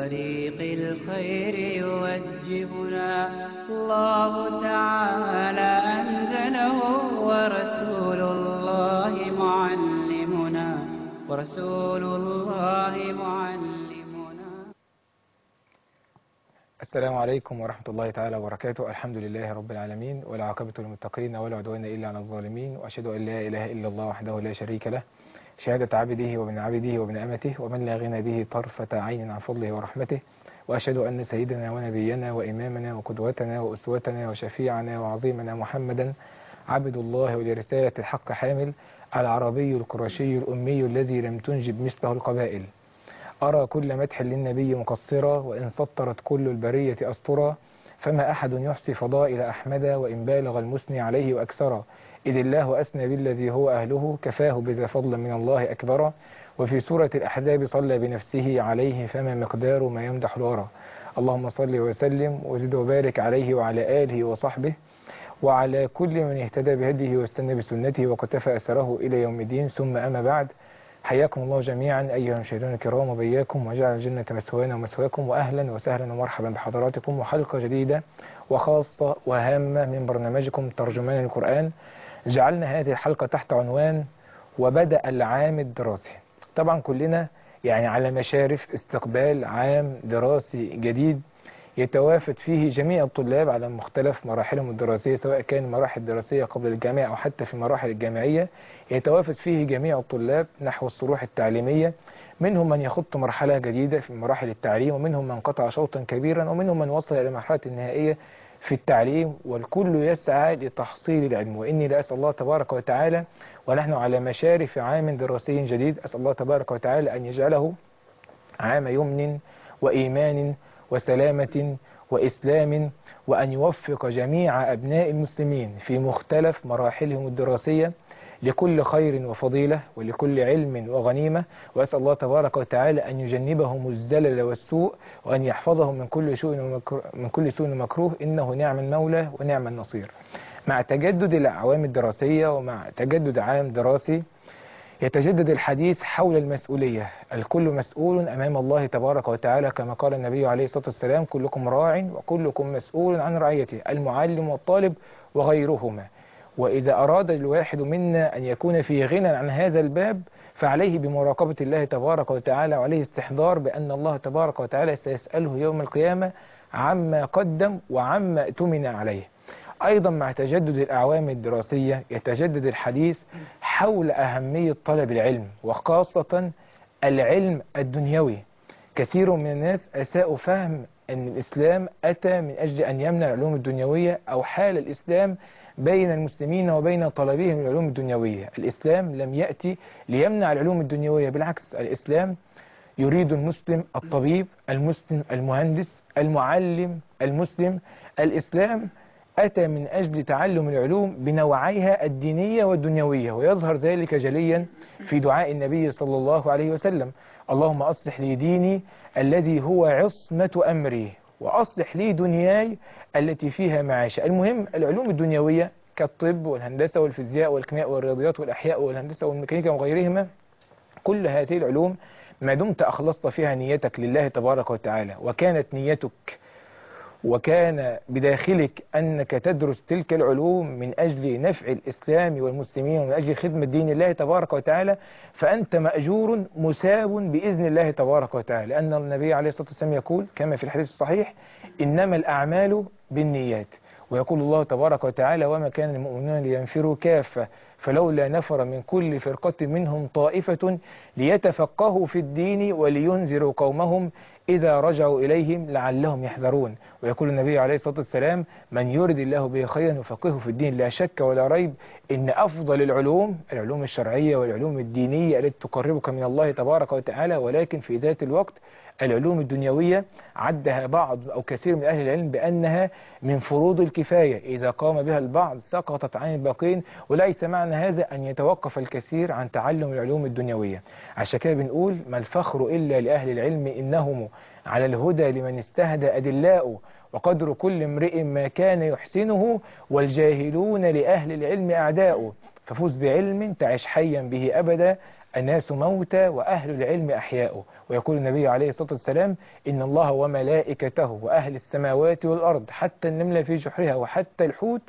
طريق الخير يوجهنا الله تعالى أنزله ورسول الله معلمنا ورسول الله معلمنا السلام عليكم ورحمة الله تعالى وبركاته الحمد لله رب العالمين والعاقبة للمتقين ولا عدوان إلا على الظالمين وأشهد أن لا إله إلا الله وحده لا شريك له شهادة عبده وابن عبده وابن أمته ومن لا غنى به طرفة عين عن فضله ورحمته وأشهد أن سيدنا ونبينا وإمامنا وقدوتنا وأسوتنا وشفيعنا وعظيمنا محمدا عبد الله ولرسالة الحق حامل العربي القرشي الأمي الذي لم تنجب مثله القبائل أرى كل مدح للنبي مقصرا وإن سطرت كل البرية أسطرا فما أحد يحصي فضائل أحمد وإن بالغ المثني عليه وأكثرا إذ الله أثنى بالذي هو أهله كفاه بذا فضل من الله أكبرا وفي سورة الأحزاب صلى بنفسه عليه فما مقدار ما يمدح الورى اللهم صل وسلم وزد وبارك عليه وعلى آله وصحبه وعلى كل من اهتدى بهديه واستنى بسنته وقتفى أثره إلى يوم الدين ثم أما بعد حياكم الله جميعا أيها المشاهدون الكرام وبياكم وجعل الجنة مثوانا ومثواكم وأهلا وسهلا ومرحبا بحضراتكم وحلقة جديدة وخاصة وهامة من برنامجكم ترجمان القرآن جعلنا هذه الحلقة تحت عنوان وبدأ العام الدراسي طبعا كلنا يعني على مشارف استقبال عام دراسي جديد يتوافد فيه جميع الطلاب على مختلف مراحلهم الدراسية سواء كان مراحل دراسية قبل الجامعة أو حتى في مراحل الجامعية يتوافد فيه جميع الطلاب نحو الصروح التعليمية منهم من يخط مرحلة جديدة في مراحل التعليم ومنهم من قطع شوطا كبيرا ومنهم من وصل إلى مرحلة النهائية في التعليم والكل يسعى لتحصيل العلم وإني لأسأل الله تبارك وتعالى ونحن على مشارف عام دراسي جديد أسأل الله تبارك وتعالى أن يجعله عام يمن وإيمان وسلامة وإسلام وأن يوفق جميع أبناء المسلمين في مختلف مراحلهم الدراسية لكل خير وفضيلة ولكل علم وغنيمة وأسأل الله تبارك وتعالى أن يجنبهم الزلل والسوء وأن يحفظهم من كل سوء ومكروه من كل سوء ومكروه إنه نعم المولى ونعم النصير. مع تجدد الأعوام الدراسية ومع تجدد عام دراسي يتجدد الحديث حول المسؤولية الكل مسؤول أمام الله تبارك وتعالى كما قال النبي عليه الصلاة والسلام كلكم راع وكلكم مسؤول عن رعيته المعلم والطالب وغيرهما وإذا أراد الواحد منا أن يكون في غنى عن هذا الباب فعليه بمراقبة الله تبارك وتعالى وعليه استحضار بأن الله تبارك وتعالى سيسأله يوم القيامة عما قدم وعما اؤتمن عليه أيضا مع تجدد الأعوام الدراسية يتجدد الحديث حول أهمية طلب العلم وخاصة العلم الدنيوي كثير من الناس أساءوا فهم أن الإسلام أتى من أجل أن يمنع العلوم الدنيوية أو حال الإسلام بين المسلمين وبين طلبهم العلوم الدنيوية الإسلام لم يأتي ليمنع العلوم الدنيوية بالعكس الإسلام يريد المسلم الطبيب المسلم المهندس المعلم المسلم الإسلام أتى من أجل تعلم العلوم بنوعيها الدينية والدنيوية ويظهر ذلك جليا في دعاء النبي صلى الله عليه وسلم اللهم أصلح لي ديني الذي هو عصمة أمري وأصلح لي دنياي التي فيها معاش المهم العلوم الدنيوية كالطب والهندسة والفيزياء والكيمياء والرياضيات والأحياء والهندسة والميكانيكا وغيرهما كل هذه العلوم ما دمت أخلصت فيها نيتك لله تبارك وتعالى وكانت نيتك وكان بداخلك أنك تدرس تلك العلوم من أجل نفع الإسلام والمسلمين ومن أجل خدمة دين الله تبارك وتعالى فأنت مأجور مساب بإذن الله تبارك وتعالى لأن النبي عليه الصلاة والسلام يقول كما في الحديث الصحيح إنما الأعمال بالنيات ويقول الله تبارك وتعالى وما كان المؤمنون لينفروا كافة فلولا نفر من كل فرقة منهم طائفة ليتفقهوا في الدين ولينذروا قومهم إذا رجعوا إليهم لعلهم يحذرون ويقول النبي عليه الصلاة والسلام من يرد الله به خيرا يفقهه في الدين لا شك ولا ريب إن أفضل العلوم العلوم الشرعية والعلوم الدينية التي تقربك من الله تبارك وتعالى ولكن في ذات الوقت العلوم الدنيوية عدها بعض أو كثير من أهل العلم بأنها من فروض الكفاية إذا قام بها البعض سقطت عن الباقين وليس معنى هذا أن يتوقف الكثير عن تعلم العلوم الدنيوية عشان كده بنقول ما الفخر إلا لأهل العلم إنهم على الهدى لمن استهدى أدلاء وقدر كل امرئ ما كان يحسنه والجاهلون لأهل العلم أعداء ففوز بعلم تعش حيا به أبدا الناس موتى وأهل العلم أحياء ويقول النبي عليه الصلاة والسلام إن الله وملائكته وأهل السماوات والأرض حتى النملة في جحرها وحتى الحوت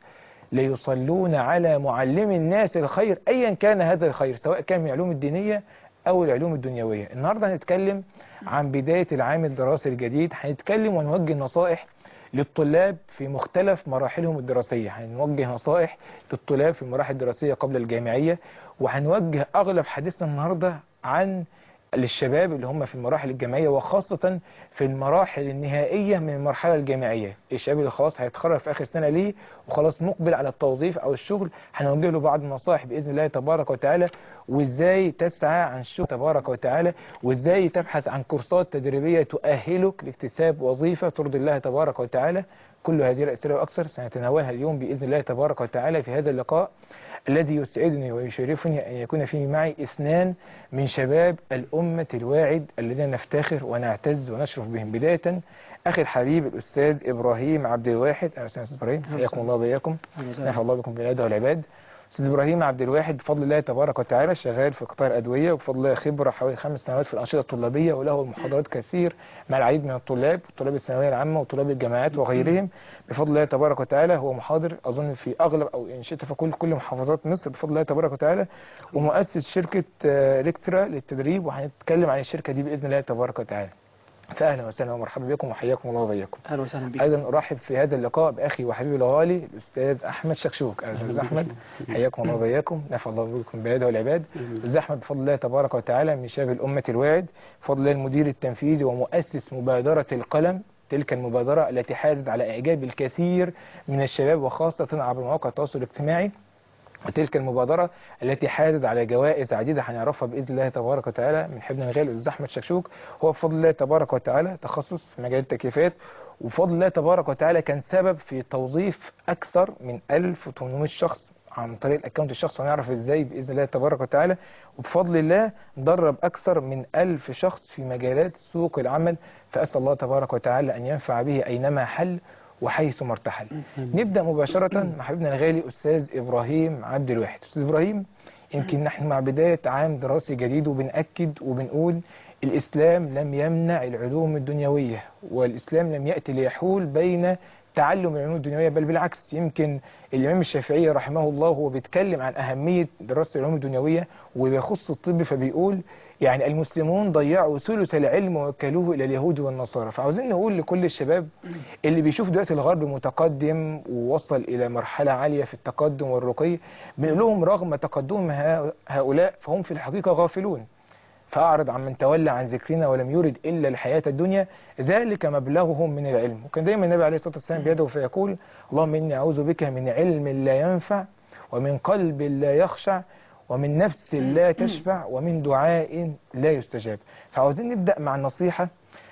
ليصلون على معلم الناس الخير أيا كان هذا الخير سواء كان من العلوم الدينية أو العلوم الدنيوية النهاردة هنتكلم عن بداية العام الدراسي الجديد هنتكلم ونوجه نصائح للطلاب في مختلف مراحلهم الدراسية هنوجه نصائح للطلاب في المراحل الدراسية قبل الجامعية وهنوجه أغلب حديثنا النهاردة عن للشباب اللي هم في المراحل الجامعية وخاصة في المراحل النهائية من المرحلة الجامعية الشباب اللي خلاص هيتخرج في آخر سنة ليه وخلاص مقبل على التوظيف أو الشغل هنوجه له بعض النصائح بإذن الله تبارك وتعالى وإزاي تسعى عن الشغل تبارك وتعالى وإزاي تبحث عن كورسات تدريبية تؤهلك لاكتساب وظيفة ترضي الله تبارك وتعالى كل هذه الأسئلة وأكثر سنتناولها اليوم بإذن الله تبارك وتعالى في هذا اللقاء الذي يسعدني ويشرفني أن يكون فيه معي اثنان من شباب الأمة الواعد الذين نفتخر ونعتز ونشرف بهم بداية أخي الحبيب الأستاذ إبراهيم عبد الواحد أهلا وسهلا أستاذ إبراهيم حياكم الله وبياكم نفع الله بكم بالعباد والعباد أستاذ إبراهيم عبد الواحد بفضل الله تبارك وتعالى شغال في قطاع الأدوية وبفضل الله خبرة حوالي خمس سنوات في الأنشطة الطلابية وله محاضرات كثير مع العديد من الطلاب طلاب الثانوية العامة وطلاب الجامعات وغيرهم بفضل الله تبارك وتعالى هو محاضر أظن في أغلب أو إن شئت فكل كل محافظات مصر بفضل الله تبارك وتعالى ومؤسس شركة آه، ريكترا للتدريب وهنتكلم عن الشركة دي بإذن الله تبارك وتعالى فأهلا وسهلا ومرحبا بكم وحياكم الله وبياكم اهلا وسهلا بك ايضا ارحب في هذا اللقاء باخي وحبيبي الغالي الاستاذ احمد شكشوك اهلا استاذ احمد حياكم الله وبياكم نفع الله بكم بالعباد والعباد استاذ احمد بفضل الله تبارك وتعالى من شباب الامه الواعد بفضل الله المدير التنفيذي ومؤسس مبادره القلم تلك المبادره التي حازت على اعجاب الكثير من الشباب وخاصه عبر مواقع التواصل الاجتماعي وتلك المبادرة التي حازت على جوائز عديدة هنعرفها بإذن الله تبارك وتعالى من حبنا الغالي الأستاذ أحمد شكشوك هو بفضل الله تبارك وتعالى تخصص في مجال التكييفات وبفضل الله تبارك وتعالى كان سبب في توظيف أكثر من 1800 شخص عن طريق الاكونت الشخصي ونعرف ازاي باذن الله تبارك وتعالى وبفضل الله درب اكثر من ألف شخص في مجالات سوق العمل فاسال الله تبارك وتعالى ان ينفع به اينما حل وحيث ما ارتحل نبدا مباشره مع حبيبنا الغالي استاذ ابراهيم عبد الواحد استاذ ابراهيم يمكن نحن مع بدايه عام دراسي جديد وبناكد وبنقول الاسلام لم يمنع العلوم الدنيويه والاسلام لم ياتي ليحول بين تعلم العلوم الدنيويه بل بالعكس يمكن الامام الشافعي رحمه الله وهو بيتكلم عن اهميه دراسه العلوم الدنيويه وبيخص الطب فبيقول يعني المسلمون ضيعوا ثلث العلم ووكلوه الى اليهود والنصارى فعاوزين نقول لكل الشباب اللي بيشوف دلوقتي الغرب متقدم ووصل الى مرحله عاليه في التقدم والرقي بنقول لهم رغم تقدم ها- هؤلاء فهم في الحقيقه غافلون فأعرض عن من تولى عن ذكرنا ولم يرد إلا الحياة الدنيا ذلك مبلغهم من العلم وكان دايما النبي عليه الصلاة والسلام بيده فيقول اللهم إني أعوذ بك من علم لا ينفع ومن قلب لا يخشع ومن نفس لا تشبع ومن دعاء لا يستجاب فعاوزين نبدأ مع النصيحة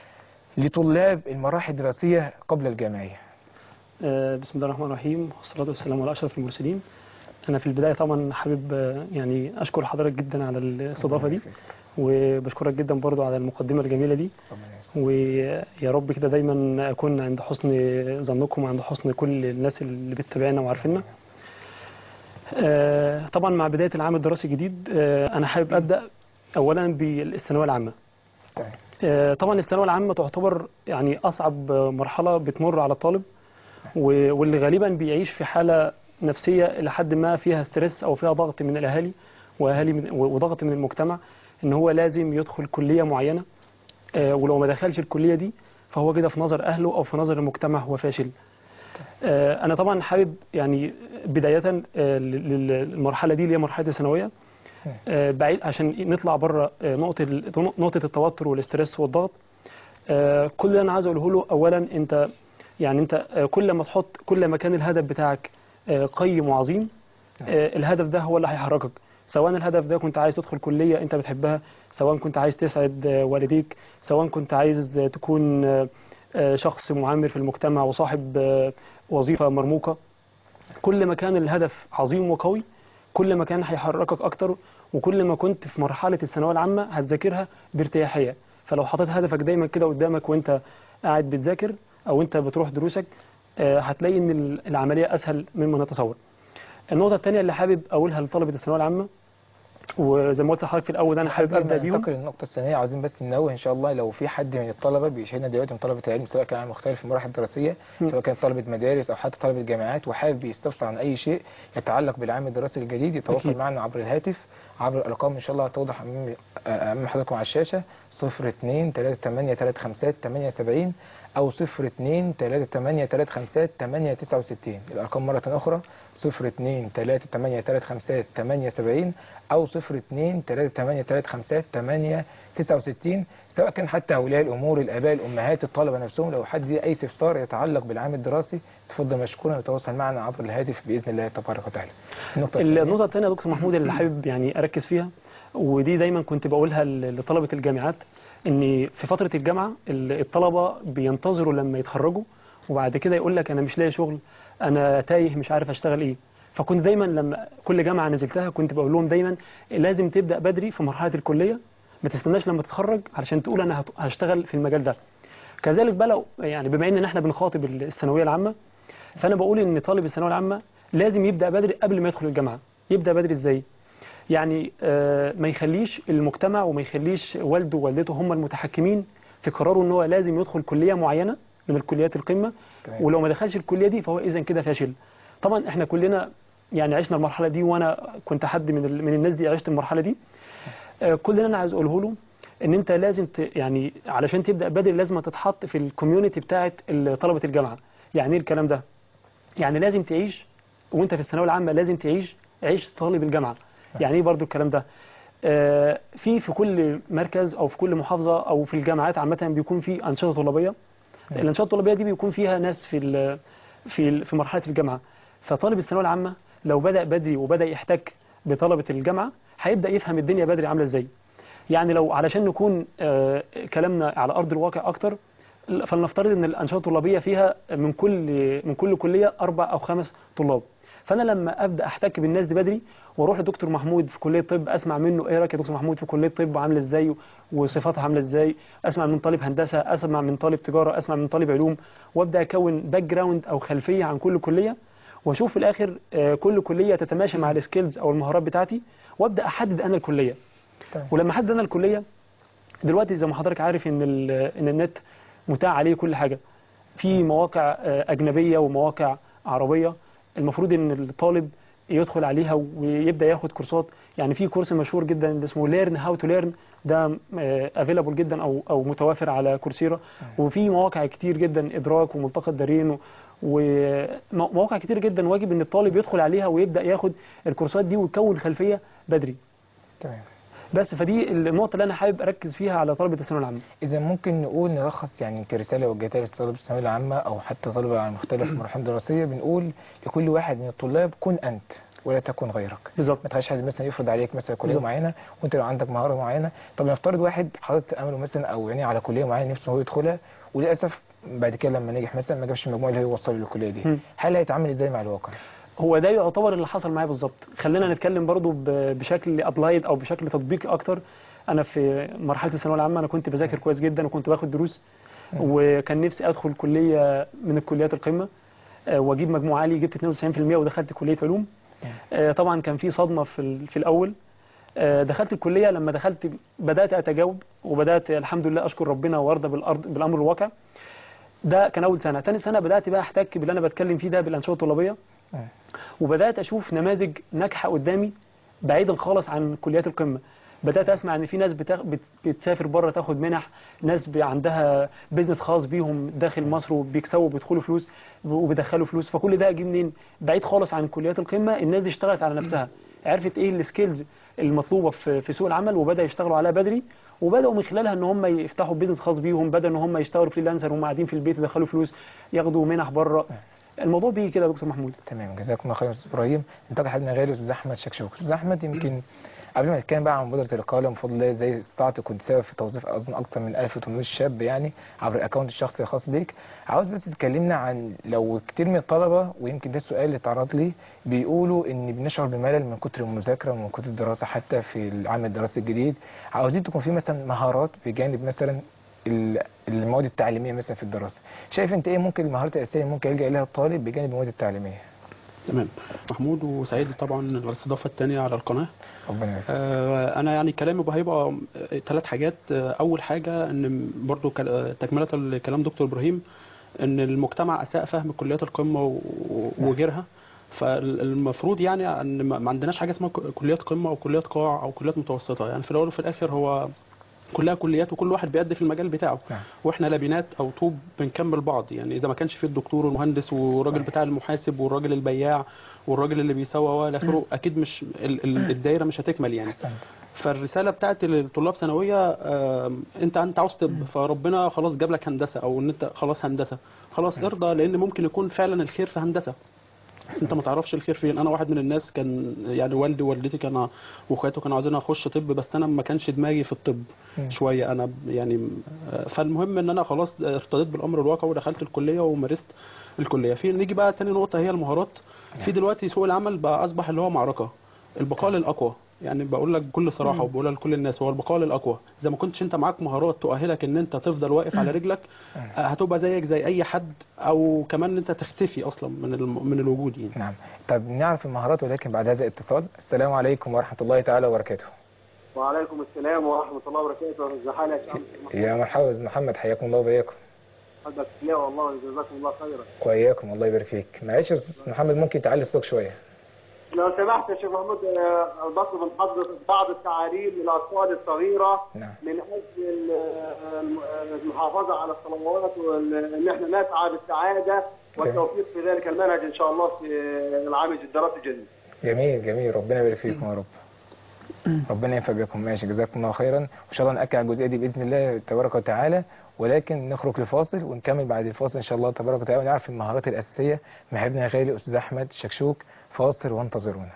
لطلاب المراحل الدراسية قبل الجامعية آه، بسم الله الرحمن الرحيم والصلاة والسلام على أشرف المرسلين أنا في البداية طبعا حابب آه، يعني أشكر حضرتك جدا على الاستضافة دي وبشكرك جدا برضو على المقدمة الجميلة دي ويا رب كده دايما أكون عند حسن ظنكم وعند حسن كل الناس اللي بتتابعنا وعارفيننا آه، طبعا مع بداية العام الدراسي الجديد آه، أنا حابب أبدأ أولا بالثانوية العامة طيب. آه، طبعا الثانويه العامه تعتبر يعني اصعب آه، مرحله بتمر على الطالب و- واللي غالبا بيعيش في حاله نفسيه الى حد ما فيها ستريس او فيها ضغط من الاهالي واهالي من و- وضغط من المجتمع ان هو لازم يدخل كليه معينه آه، ولو ما دخلش الكليه دي فهو كده في نظر اهله او في نظر المجتمع هو فاشل آه، انا طبعا حابب يعني بدايه آه، لل- للمرحله دي اللي هي مرحله الثانويه آه، بعيد عشان نطلع بره آه، نقطه ال- نقطه التوتر والاسترس والضغط آه، كل اللي انا عايز اقوله له اولا انت يعني انت آه، كل ما تحط كل ما كان الهدف بتاعك آه، قيم وعظيم آه، الهدف ده هو اللي هيحركك سواء الهدف ده كنت عايز تدخل كلية انت بتحبها سواء كنت عايز تسعد آه، والديك سواء كنت عايز آه، تكون آه، آه، شخص معمر في المجتمع وصاحب آه، وظيفة مرموقة كل ما كان الهدف عظيم وقوي كل ما كان هيحركك اكتر وكل ما كنت في مرحلة الثانوية العامة هتذاكرها بارتياحية فلو حطيت هدفك دايما كده قدامك وانت قاعد بتذاكر او انت بتروح دروسك آه، هتلاقي ان ال- العملية اسهل مما نتصور النقطة الثانية اللي حابب اقولها لطلبة الثانوية العامة وزي ما قلت لحضرتك في الاول انا حابب قبل ابدا ما بيهم ننتقل للنقطة الثانية عاوزين بس ننوه إن شاء الله لو في حد من الطلبة بيشاهدنا دلوقتي من طلبة العلم سواء كان على مختلف المراحل الدراسية م. سواء كان طلبة مدارس أو حتى طلبة جامعات وحابب يستفسر عن أي شيء يتعلق بالعام الدراسي الجديد يتواصل أكيد. معنا عبر الهاتف عبر الأرقام إن شاء الله هتوضح أمام أمام حضراتكم على الشاشة 02 38 35 78 أو 02 38 35 869 الأرقام مرة أخرى 02 38 35 78 أو 02 38 35 869 سواء كان حتى أولياء الأمور الآباء الأمهات الطلبة نفسهم لو حد ليه أي استفسار يتعلق بالعام الدراسي تفضل مشكورا وتواصل معنا عبر الهاتف بإذن الله تبارك وتعالى النقطة الثانية النقطة الثانية يا دكتور محمود اللي حابب يعني أركز فيها ودي دايما كنت بقولها ل- لطلبة الجامعات إن في فترة الجامعة ال- الطلبة بينتظروا لما يتخرجوا وبعد كده يقول لك أنا مش لاقي شغل أنا تايه مش عارف أشتغل إيه فكنت دايما لما كل جامعة نزلتها كنت بقول لهم دايما لازم تبدأ بدري في مرحلة الكلية ما تستناش لما تتخرج علشان تقول أنا هت- هشتغل في المجال ده كذلك بقى لو يعني بما ان احنا بنخاطب الثانويه العامه فانا بقول ان طالب الثانويه العامه لازم يبدا بدري قبل ما يدخل الجامعه يبدا بدري ازاي يعني آه، ما يخليش المجتمع وما يخليش والده ووالدته هم المتحكمين في قراره ان هو لازم يدخل كليه معينه من الكليات القمه تمام. ولو ما دخلش الكليه دي فهو اذا كده فاشل طبعا احنا كلنا يعني عشنا المرحله دي وانا كنت حد من ال- من الناس دي عشت المرحله دي آه، كل اللي انا عايز اقوله له ان انت لازم ت... يعني علشان تبدا بدري لازم تتحط في الكوميونتي بتاعه ال- طلبه الجامعه يعني ايه الكلام ده يعني لازم تعيش وانت في الثانويه العامه لازم تعيش عيش طالب الجامعه يعني ايه برضو الكلام ده آه، في في كل مركز او في كل محافظه او في الجامعات عامه بيكون في انشطه طلابيه الانشطه الطلابيه دي بيكون فيها ناس في ال- في ال- في مرحله الجامعه فطالب الثانويه العامه لو بدا بدري وبدا يحتك بطلبه الجامعه هيبدا يفهم الدنيا بدري عامله ازاي يعني لو علشان نكون آه، كلامنا على ارض الواقع اكتر فلنفترض ان الانشطه الطلابيه فيها من كل من كل كليه اربع او خمس طلاب فانا لما ابدا احتك بالناس دي بدري واروح لدكتور محمود في كليه طب اسمع منه ايه رايك يا دكتور محمود في كليه طب عامله ازاي وصفاتها عامله ازاي اسمع من طالب هندسه اسمع من طالب تجاره اسمع من طالب علوم وابدا اكون باك جراوند او خلفيه عن كل كليه واشوف في الاخر آه، كل كليه تتماشى مع السكيلز او المهارات بتاعتي وابدا احدد انا الكليه تمام. ولما احدد انا الكليه دلوقتي زي ما حضرتك عارف ان ال- ان النت متاح عليه كل حاجه في مواقع آه، اجنبيه ومواقع عربيه المفروض ان الطالب يدخل عليها ويبدا ياخد كورسات يعني في كورس مشهور جدا اللي اسمه ليرن هاو تو ليرن ده افيلابل جدا او او متوافر على كورسيرا وفي مواقع كتير جدا ادراك وملتقى الدارين و- ومواقع كتير جدا واجب ان الطالب يدخل عليها ويبدا ياخد الكورسات دي ويكون خلفيه بدري تمام بس فدي النقطه اللي انا حابب اركز فيها على طلبه الثانويه العامه إذا ممكن نقول نلخص يعني كرسالة وجهتها لطلبة الثانوية العامة أو حتى طلبة على مختلف المراحل الدراسية بنقول لكل واحد من الطلاب كن أنت ولا تكن غيرك بالظبط ما تخليش حد مثلا يفرض عليك مثلا كليه بالظبط. معينه وانت لو عندك مهاره معينه طب نفترض واحد حاطط امله مثلا او يعني على كليه معينه نفسه هو يدخلها وللاسف بعد كده لما نجح مثلا ما جابش المجموع اللي هو وصله للكليه دي مم. هل هيتعامل ازاي مع الواقع؟ هو ده يعتبر اللي حصل معايا بالظبط خلينا نتكلم برضو ب- بشكل ابلايد او بشكل تطبيقي اكتر انا في مرحله الثانويه العامه انا كنت بذاكر كويس جدا وكنت باخد دروس وكان نفسي ادخل كليه من الكليات القمه آه، واجيب مجموع عالي جبت 92% ودخلت كليه علوم آه، طبعا كان في صدمه في ال- في الاول آه، دخلت الكليه لما دخلت بدات اتجاوب وبدات الحمد لله اشكر ربنا وارضى بالارض بالامر الواقع ده كان اول سنه تاني سنه بدات بقى احتك باللي انا بتكلم فيه ده بالانشطه الطلابيه وبدات اشوف نماذج ناجحه قدامي بعيدا خالص عن كليات القمه بدات اسمع ان في ناس بتاخ... بت... بتسافر بره تاخد منح ناس ب... عندها بيزنس خاص بيهم داخل مصر وبيكسبوا وبيدخلوا فلوس وبيدخلوا فلوس فكل ده جه منين بعيد خالص عن كليات القمه الناس دي اشتغلت على نفسها عرفت ايه السكيلز المطلوبه في في سوق العمل وبدا يشتغلوا عليها بدري وبداوا من خلالها ان هم يفتحوا بيزنس خاص بيهم بدأ ان هم يشتغلوا فريلانسر وهم قاعدين في البيت يدخلوا فلوس ياخدوا منح بره الموضوع بيجي كده يا دكتور محمود تمام جزاكم الله خير يا استاذ ابراهيم ننتقل حبيبنا غالي استاذ احمد شكشوك استاذ احمد يمكن قبل ما نتكلم بقى عن مبادره الاقاله بفضل الله ازاي استطعت كنت سبب في توظيف اظن اكثر من 1800 شاب يعني عبر الاكونت الشخصي الخاص بيك عاوز بس تكلمنا عن لو كتير من الطلبه ويمكن ده السؤال اللي اتعرض لي بيقولوا ان بنشعر بملل من كتر المذاكره ومن كتر الدراسه حتى في العام الدراسي الجديد عاوزين تكون في مثلا مهارات بجانب مثلا ال- المواد التعليميه مثلا في الدراسه شايف انت ايه ممكن المهارات الاساسيه اللي ممكن يلجا اليها الطالب بجانب المواد التعليميه تمام محمود وسعيد طبعا الاستضافه الثانيه على القناه ربنا يوفقك آه، انا يعني كلامي بقى هيبقى ثلاث حاجات آه، اول حاجه ان برضو كل- آه، تكمله لكلام دكتور ابراهيم ان المجتمع اساء فهم كليات القمه و- وغيرها فالمفروض يعني ان ما ما عندناش حاجه اسمها ك- كليات قمه او كليات قاع او كليات متوسطه يعني في الاول وفي الاخر هو كلها كليات وكل واحد بيأدي في المجال بتاعه نعم. واحنا لابينات او طوب بنكمل بعض يعني اذا ما كانش في الدكتور والمهندس والراجل صحيح. بتاع المحاسب والراجل البياع والراجل اللي بيسوى والى اخره اكيد مش ال- ال- الدايره مش هتكمل يعني احسنت فالرساله بتاعت الطلاب ثانويه آم، انت انت عاوز طب فربنا خلاص جاب لك هندسه او ان انت خلاص هندسه خلاص ارضى لان ممكن يكون فعلا الخير في هندسه انت ما تعرفش الخير فين انا واحد من الناس كان يعني والدي ووالدتي كانوا واخواته كانوا عاوزين اخش طب بس انا ما كانش دماغي في الطب مم. شويه انا ب- يعني آه، فالمهم ان انا خلاص ارتضيت بالامر الواقع ودخلت الكليه ومارست الكليه في نيجي بقى تاني نقطه هي المهارات في دلوقتي سوق العمل بقى اصبح اللي هو معركه البقاء للاقوى يعني بقول لك بكل صراحه وبقولها لكل الناس هو البقاء للاقوى اذا ما كنتش انت معاك مهارات تؤهلك ان انت تفضل واقف على رجلك آه، هتبقى زيك زي اي حد او كمان ان انت تختفي اصلا من الم- من الوجود يعني نعم طب نعرف المهارات ولكن بعد هذا الاتصال السلام عليكم ورحمة الله تعالى وبركاته وعليكم السلام ورحمة الله وبركاته ازي حالك يا عم يا مرحبا أستاذ محمد حياكم الله وبياكم حضرتك لا والله جزاكم الله خيرا وإياكم الله يبارك فيك معلش يا أستاذ محمد ممكن تعلي صوتك شوية لو سمحت يا شيخ محمود آه، بطلب من حضرتك بعض التعاليم للأطفال الصغيرة نعم من أجل ال- آه، الم- آه، المحافظة على الصلوات وإن احنا نسعى بالسعادة والتوفيق في ذلك المنهج إن شاء الله في العام الدراسي الجديد. جميل جميل ربنا يبارك فيكم يا رب ربنا ينفع بكم ماشي جزاكم الله خيرا وان شاء الله نأكد على الجزئيه دي باذن الله تبارك وتعالى ولكن نخرج لفاصل ونكمل بعد الفاصل ان شاء الله تبارك وتعالى ونعرف المهارات الاساسيه مع ابننا الغالي استاذ احمد شكشوك فاصل وانتظرونا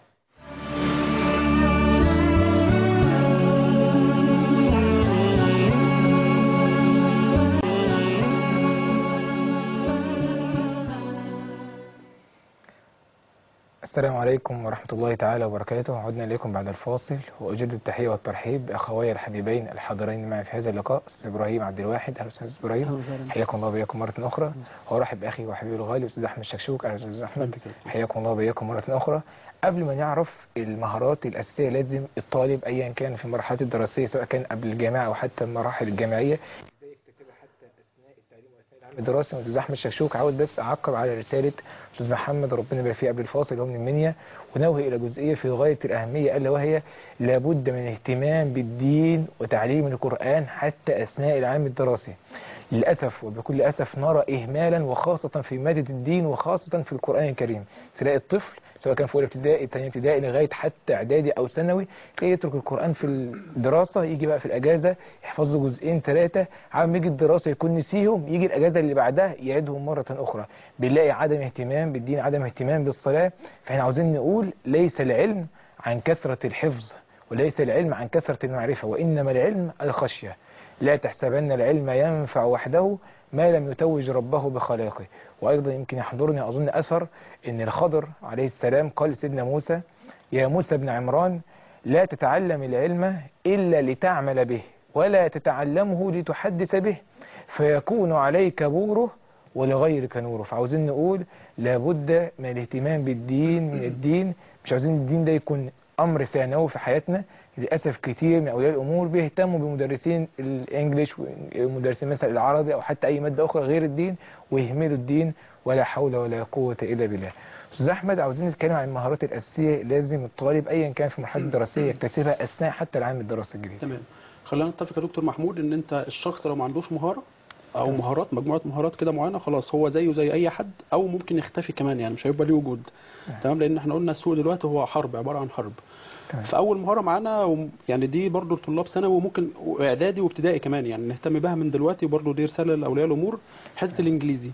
السلام عليكم ورحمة الله تعالى وبركاته عدنا إليكم بعد الفاصل وأجد التحية والترحيب بأخوي الحبيبين الحاضرين معي في هذا اللقاء أستاذ إبراهيم عبد الواحد أهلا أستاذ إبراهيم حياكم الله وبياكم مرة أخرى وأرحب بأخي وحبيبي الغالي أستاذ أحمد شكشوك أهلا أستاذ أحمد حياكم الله وبياكم مرة أخرى قبل ما نعرف المهارات الأساسية لازم الطالب أيا كان في المرحلة الدراسية سواء كان قبل الجامعة أو حتى المراحل الجامعية ازاي يكتسبها حتى أثناء التعليم وأثناء العام الدراسي وأستاذ أحمد شكشوك عاوز بس أعقب على رسالة أستاذ محمد ربنا يبارك فيه قبل الفاصل هو من المنيا ونوه إلى جزئية في غاية الأهمية ألا وهي لابد من اهتمام بالدين وتعليم القرآن حتى أثناء العام الدراسي للأسف وبكل أسف نرى إهمالا وخاصة في مادة الدين وخاصة في القرآن الكريم تلاقي الطفل سواء كان في أولى ابتدائي تانية ابتدائي لغاية حتى إعدادي أو ثانوي تلاقيه يترك القرآن في الدراسة يجي بقى في الأجازة يحفظ له جزئين ثلاثة عم يجي الدراسة يكون نسيهم يجي الأجازة اللي بعدها يعيدهم مرة أخرى بنلاقي عدم اهتمام بالدين عدم اهتمام بالصلاة فاحنا عاوزين نقول ليس العلم عن كثرة الحفظ وليس العلم عن كثرة المعرفة وإنما العلم الخشية لا تحسبن العلم ينفع وحده ما لم يتوج ربه بخلاقه وأيضا يمكن يحضرني أظن أثر أن الخضر عليه السلام قال لسيدنا موسى يا موسى بن عمران لا تتعلم العلم إلا لتعمل به ولا تتعلمه لتحدث به فيكون عليك بوره ولغيرك نوره فعاوزين نقول لابد من الاهتمام بالدين من الدين مش عاوزين الدين ده يكون أمر ثانوي في حياتنا للأسف كتير من أولياء الأمور بيهتموا بمدرسين الإنجليش ومدرسين مثلا العربي أو حتى أي مادة أخرى غير الدين ويهملوا الدين ولا حول ولا قوة إلا بالله أستاذ أحمد عاوزين نتكلم عن المهارات الأساسية لازم الطالب أيا كان في المرحلة الدراسية يكتسبها أثناء حتى العام الدراسي الجديد تمام خلينا نتفق يا دكتور محمود ان انت الشخص لو ما عندوش مهاره او مهارات مجموعه مهارات كده معينه خلاص هو زيه زي اي حد او ممكن يختفي كمان يعني مش هيبقى ليه وجود تمام لان احنا قلنا السوق دلوقتي هو حرب عباره عن حرب تمام. فاول مهاره معانا وم- يعني دي برضو لطلاب ثانوي وممكن اعدادي وابتدائي كمان يعني نهتم بها من دلوقتي وبرضو دي رساله لاولياء الامور حته الانجليزي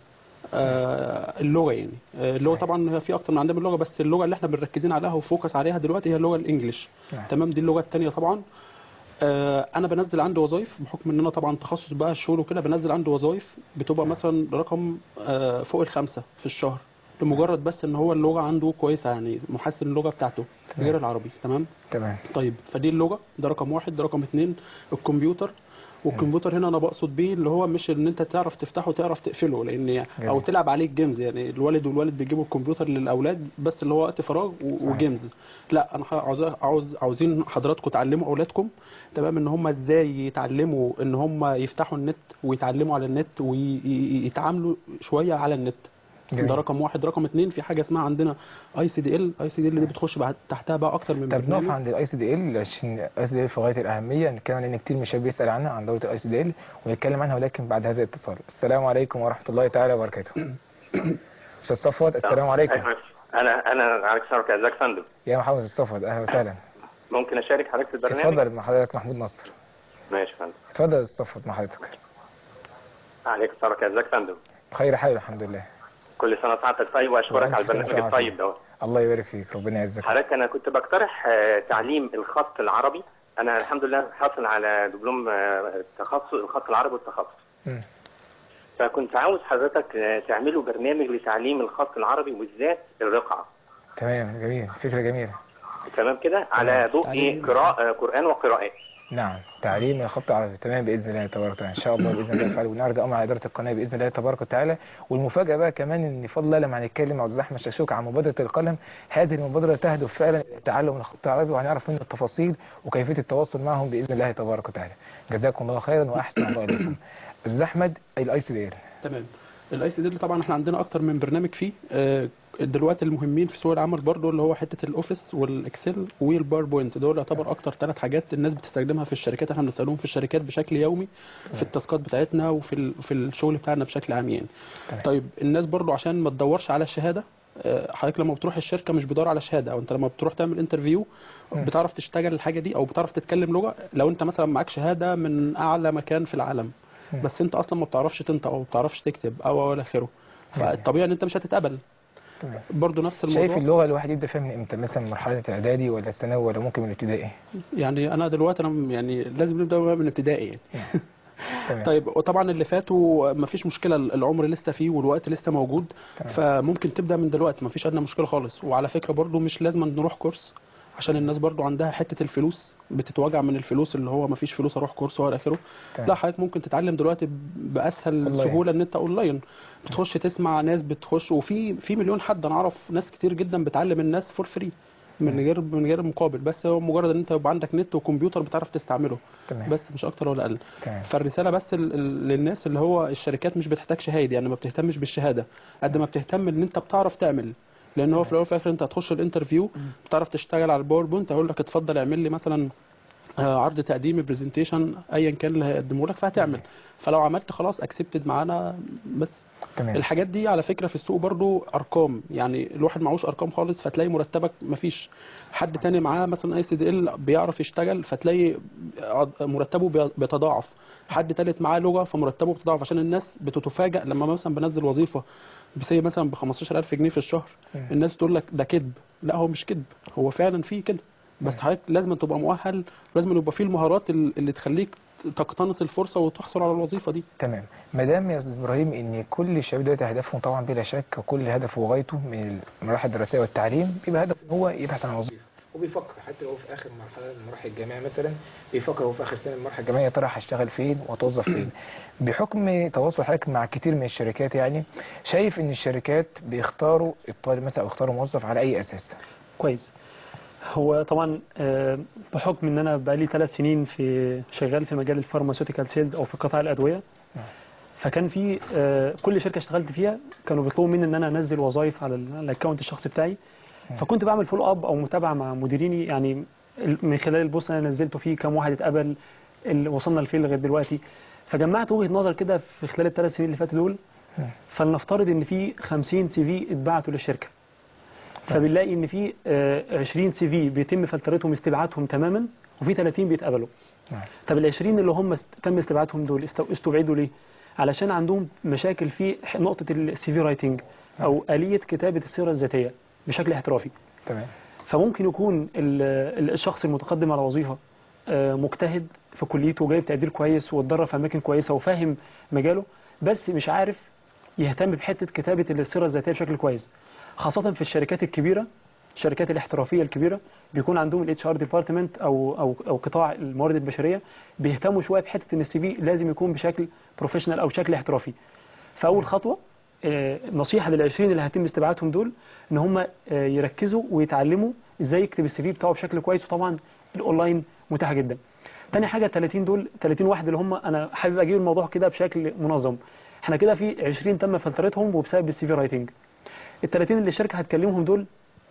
آه اللغه يعني آه اللغه صحيح. طبعا في اكتر من عندنا من لغه بس اللغه اللي احنا بنركزين عليها وفوكس عليها دلوقتي هي اللغه الانجليش نعم. تمام دي اللغه الثانيه طبعا آه، انا بنزل عندي وظايف بحكم ان انا طبعا تخصص بقى الشغل وكده بنزل عندي وظايف بتبقى مثلا رقم آه، فوق الخمسه في الشهر لمجرد بس ان هو اللغه عنده كويسه يعني محسن اللغه بتاعته غير العربي تمام تمام طيب فدي اللغه ده رقم واحد ده رقم اتنين الكمبيوتر والكمبيوتر هنا انا بقصد بيه اللي هو مش ان انت تعرف تفتحه وتعرف تقفله لان او جميل. تلعب عليه جيمز يعني الوالد والوالد بيجيبوا الكمبيوتر للاولاد بس اللي هو وقت فراغ و- صحيح. وجيمز لا انا عاوز عاوز عاوزين حضراتكم تعلموا اولادكم تمام ان هم ازاي يتعلموا ان هم يفتحوا النت ويتعلموا على النت ويتعاملوا شويه على النت جميل. ده رقم واحد رقم اتنين في حاجه اسمها عندنا اي سي دي ال اي سي دي ال دي بتخش بعد تحتها بقى اكتر من طب نقف برنامج عند الاي سي دي ال عشان الاي سي دي ال في غايه الاهميه نتكلم عن ان كتير من الشباب بيسال عنها عن دوره الاي سي دي ال ونتكلم عنها ولكن بعد هذا الاتصال السلام عليكم ورحمه الله تعالى وبركاته استاذ صفوت السلام عليكم أيوة. انا انا عليك سلام ازيك يا فندم يا محمد استاذ صفوت اهلا وسهلا ممكن اشارك حضرتك في البرنامج اتفضل مع حضرتك محمود نصر ماشي يا فندم اتفضل يا استاذ صفوت مع حضرتك عليك السلام ازيك يا فندم بخير حال الحمد لله كل سنه وسعادتك طيب واشكرك وأنت على البرنامج بخير الطيب ده الله يبارك فيك ربنا يعزك حضرتك انا كنت بقترح آه، تعليم الخط العربي انا الحمد لله حاصل على دبلوم آه، تخصص الخط العربي والتخصص مم. فكنت عاوز حضرتك آه، تعملوا برنامج لتعليم الخط العربي وبالذات الرقعه تمام جميل فكره جميله تمام كده على ضوء ايه قراءة آه، قران وقراءات نعم تعليم الخط العربي تمام باذن الله تبارك وتعالى ان شاء الله باذن الله تعالى ونعرض امر على اداره القناه باذن الله تبارك وتعالى والمفاجاه بقى كمان ان فضل الله لما هنتكلم مع استاذ احمد شكشوك عن مبادره القلم هذه المبادره تهدف فعلا الى تعلم الخط العربي وهنعرف منه التفاصيل وكيفيه التواصل معهم باذن الله تبارك وتعالى جزاكم الله خيرا واحسن الله اليكم استاذ احمد الاي سي دي ال تمام الاي سي دي طبعا احنا عندنا اكتر من برنامج فيه آه، دلوقتي المهمين في سوق العمل برضو اللي هو حته الاوفيس والاكسل والباوربوينت دول يعتبر اكتر ثلاث حاجات الناس بتستخدمها في الشركات احنا بنستخدمهم في الشركات بشكل يومي في التاسكات بتاعتنا وفي ال- في الشغل بتاعنا بشكل عام يعني تمام. طيب الناس برضو عشان ما تدورش على الشهاده آه، حضرتك لما بتروح الشركه مش بتدور على شهاده او انت لما بتروح تعمل انترفيو مم. بتعرف تشتغل الحاجه دي او بتعرف تتكلم لغه لو انت مثلا معاك شهاده من اعلى مكان في العالم مم. بس انت اصلا ما بتعرفش تنطق او ما بتعرفش تكتب او او الى اخره فالطبيعي ان انت مش هتتقبل تمام. برضه نفس الموضوع شايف اللغه الواحد يبدا فيها من امتى مثلا مرحله الاعدادي ولا الثانوي ولا ممكن من الابتدائي يعني انا دلوقتي انا يعني لازم نبدا بقى من ابتدائي يعني تمام طيب وطبعا اللي فاتوا ما فيش مشكله العمر لسه فيه والوقت لسه موجود تمام. فممكن تبدا من دلوقتي ما فيش ادنى مشكله خالص وعلى فكره برضو مش لازم نروح كورس عشان الناس برضو عندها حته الفلوس بتتوجع من الفلوس اللي هو ما فيش فلوس اروح كورس ولا اخره تمام. لا حضرتك ممكن تتعلم دلوقتي باسهل أونلاين. سهوله ان انت اونلاين بتخش تسمع ناس بتخش وفي في مليون حد انا اعرف ناس كتير جدا بتعلم الناس فور فري من غير من غير مقابل بس هو مجرد ان انت يبقى عندك نت وكمبيوتر بتعرف تستعمله تمام بس مش اكتر ولا اقل تمام فالرساله بس ال- ال- للناس اللي هو الشركات مش بتحتاج شهاده يعني ما بتهتمش بالشهاده قد ما بتهتم ان انت بتعرف تعمل لان هو في الاول وفي الاخر انت هتخش الانترفيو بتعرف تشتغل على الباوربوينت هيقول لك اتفضل اعمل لي مثلا آه، عرض تقديمي برزنتيشن ايا كان اللي هيقدمه لك فهتعمل فلو عملت خلاص اكسبتد معانا بس تمام الحاجات دي على فكره في السوق برضو ارقام يعني الواحد معهوش ارقام خالص فتلاقي مرتبك مفيش حد تاني معاه مثلا اي سي دي ال بيعرف يشتغل فتلاقي عض- مرتبه بي- بيتضاعف حد تالت معاه لغه فمرتبه بيتضاعف عشان الناس بتتفاجئ لما مثلا بنزل وظيفه بسي مثلا ب 15000 جنيه في الشهر مم. الناس تقول لك ده كذب لا هو مش كذب هو فعلا فيه كده بس حضرتك لازم تبقى مؤهل ولازم يبقى فيه المهارات ال- اللي تخليك تقتنص الفرصه وتحصل على الوظيفه دي تمام ما دام يا استاذ ابراهيم ان كل الشباب دلوقتي هدفهم طبعا بلا شك وكل هدفه وغايته من المراحل الدراسيه والتعليم بيبقى هدفه ان هو يبحث عن وظيفه وبيفكر حتى لو في اخر مرحله من مراحل الجامعه مثلا بيفكر هو في اخر سنه من المرحله الجامعيه يا ترى هشتغل فين واتوظف فين بحكم تواصل حضرتك مع كتير من الشركات يعني شايف ان الشركات بيختاروا الطالب مثلا او يختاروا موظف على اي اساس كويس هو طبعا آه، بحكم ان انا بقالي ثلاث سنين في شغال في مجال الفارماسيوتيكال سيلز او في قطاع الادويه نعم. فكان في آه، كل شركه اشتغلت فيها كانوا بيطلبوا مني ان انا انزل وظائف على ال- الاكونت الشخصي بتاعي فكنت بعمل فولو اب او متابعه مع مديريني يعني ال- من خلال البوست اللي انا نزلته فيه كم واحد اتقبل اللي وصلنا لفين لغايه دلوقتي فجمعت وجهه نظر كده في خلال الثلاث سنين اللي فاتوا دول نعم. فلنفترض ان في 50 سي في اتبعتوا للشركه فبنلاقي ان في آه، 20 سي في بيتم فلترتهم استبعادهم تماما وفي 30 بيتقبلوا نعم. طب ال 20 اللي هم است- تم استبعادهم دول است- استبعدوا ليه؟ علشان عندهم مشاكل في ح- نقطه السي في رايتنج او اليه كتابه السيره الذاتيه بشكل احترافي تمام فممكن يكون ال- ال- الشخص المتقدم على وظيفه آه، مجتهد في كليته وجايب تقدير كويس واتدرب في اماكن كويسه وفاهم مجاله بس مش عارف يهتم بحته كتابه السيره الذاتيه بشكل كويس خاصه في الشركات الكبيره الشركات الاحترافيه الكبيره بيكون عندهم الاتش ار ديبارتمنت او او او قطاع الموارد البشريه بيهتموا شويه بحته ان السي في لازم يكون بشكل بروفيشنال او شكل احترافي فاول خطوه آه، نصيحه لل 20 اللي هيتم استبعادهم دول ان هم آه، يركزوا ويتعلموا ازاي يكتب السي في بتاعه بشكل كويس وطبعا الاونلاين متاحه جدا تاني حاجه 30 دول 30 واحد اللي هم انا حابب اجيب الموضوع كده بشكل منظم احنا كده في 20 تم فلترتهم وبسبب السي في رايتنج ال 30 اللي الشركه هتكلمهم دول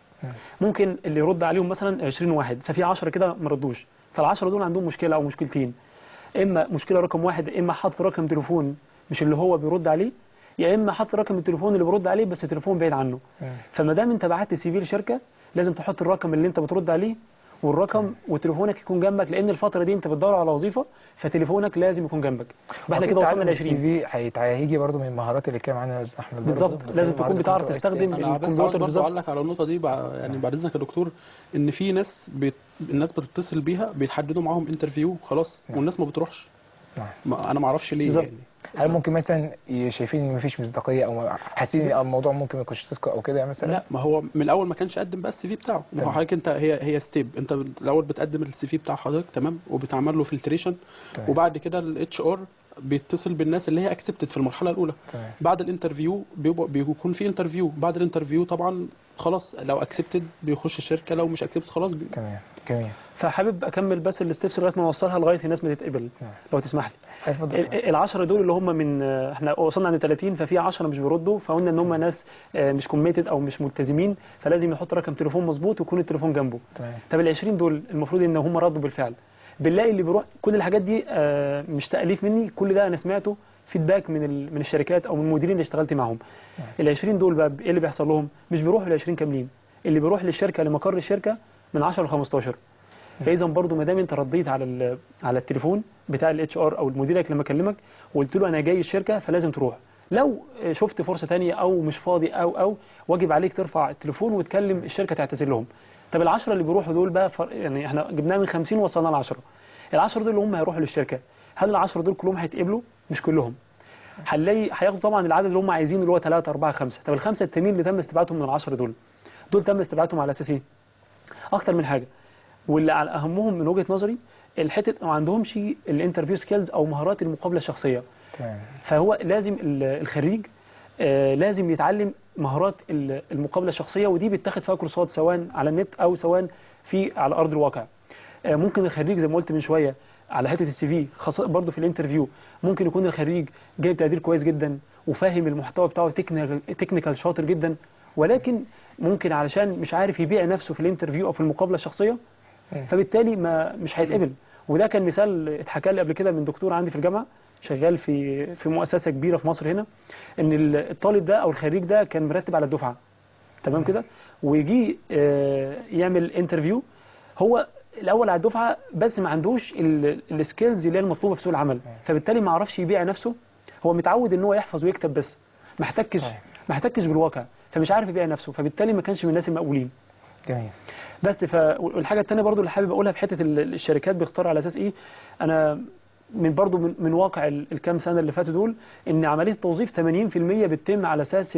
ممكن اللي يرد عليهم مثلا 20 واحد ففي 10 كده ما ردوش فال10 دول عندهم مشكله او مشكلتين اما مشكله رقم واحد اما حاطط رقم تليفون مش اللي هو بيرد عليه يا اما حاطط رقم التليفون اللي بيرد عليه بس التليفون بعيد عنه فما دام انت بعت سي في لشركه لازم تحط الرقم اللي انت بترد عليه والرقم وتليفونك يكون جنبك لان الفتره دي انت بتدور على وظيفه فتليفونك لازم يكون جنبك احنا كده وصلنا ل 20 في هيجي برضه من المهارات اللي كان معانا الاستاذ احمد برضه. بالظبط لازم تكون مهارات بتعرف الكمبيوتر تستخدم انا بس عاوز الكمبيوتر برضه بالظبط اعلق على النقطه دي بع- يعني بعد اذنك يا دكتور ان في ناس بيت... الناس بتتصل بيها بيتحددوا معاهم انترفيو خلاص نعم. والناس ما بتروحش نعم. ما انا ما اعرفش ليه بالظبط. يعني هل ممكن مثلا ي- شايفين ان مفيش مصداقيه او حاسين ان الموضوع ممكن ما يكونش صدق او كده يعني مثلا لا ما هو من الاول ما كانش قدم بقى السي في بتاعه ما هو تمام. حضرتك انت هي هي ستيب انت الاول بتقدم السي في بتاع حضرتك تمام وبتعمل له فلتريشن تمام. وبعد كده الاتش ار بيتصل بالناس اللي هي اكسبتد في المرحله الاولى تمام بعد الانترفيو بيبقى بيكون في انترفيو بعد الانترفيو طبعا خلاص لو اكسبتد بيخش الشركه لو مش اكسبتد خلاص بي... تمام جميل فحابب اكمل بس الستبس لغايه ما نوصلها لغايه الناس ما تتقبل نعم. لو تسمح لي اتفضل ال- العشرة دول اللي هم من احنا وصلنا عند 30 ففي 10 مش بيردوا فقلنا ان هم ناس آه، مش كوميتد او مش ملتزمين فلازم يحط رقم تليفون مظبوط ويكون التليفون جنبه تمام طب ال 20 دول المفروض ان هم ردوا بالفعل بنلاقي اللي بيروح كل الحاجات دي آه، مش تاليف مني كل ده انا سمعته فيدباك من ال- من الشركات او من المديرين اللي اشتغلت معاهم ال 20 دول بقى ايه اللي بيحصل لهم مش بيروحوا ل 20 كاملين اللي بيروح للشركه لمقر الشركه من 10 ل 15 فاذا برضو ما دام انت رديت على ال- على التليفون بتاع الاتش ار او مديرك لما كلمك وقلت له انا جاي الشركه فلازم تروح لو شفت فرصه تانية او مش فاضي او او واجب عليك ترفع التليفون وتكلم الشركه تعتذر لهم طب العشرة اللي بيروحوا دول بقى فر... يعني احنا جبناها من 50 وصلنا ل 10 العشرة دول اللي هم هيروحوا للشركه هل العشرة دول كلهم هيتقبلوا مش كلهم هنلاقي هياخدوا طبعا العدد اللي هم عايزينه اللي هو 3 4 5 طب الخمسه التانيين اللي تم استبعادهم من العشرة دول دول تم استبعادهم على اساس ايه اكتر من حاجه واللي على اهمهم من وجهه نظري الحته ما عندهمش الانترفيو سكيلز او مهارات المقابله الشخصيه تمام فهو لازم ال- الخريج آه، لازم يتعلم مهارات ال- المقابله الشخصيه ودي بيتاخد فيها كورسات سواء على النت او سواء في على ارض الواقع آه، ممكن الخريج زي ما قلت من شويه على حته السي في خاصه برضه في الانترفيو ممكن يكون الخريج جايب تقدير كويس جدا وفاهم المحتوى بتاعه تكنيكال تكنيكال شاطر جدا ولكن ممكن علشان مش عارف يبيع نفسه في الانترفيو او في المقابله الشخصيه فبالتالي ما مش هيتقبل وده كان مثال اتحكى لي قبل كده من دكتور عندي في الجامعه شغال في في مؤسسه كبيره في مصر هنا ان ال- الطالب ده او الخريج ده كان مرتب على الدفعه تمام كده ويجي آه، يعمل انترفيو هو الاول على الدفعه بس ما عندوش السكيلز اللي هي المطلوبه في سوق العمل فبالتالي ما عرفش يبيع نفسه هو متعود ان هو يحفظ ويكتب بس ما احتكش صحيح. ما احتكش بالواقع فمش عارف يبيع نفسه فبالتالي ما كانش من الناس المقبولين جميل بس ف والحاجه الثانيه برضو اللي حابب اقولها في حته ال- الشركات بيختار على اساس ايه انا من برضو من, من واقع ال- الكام سنه اللي فاتوا دول ان عمليه التوظيف 80% بتتم على اساس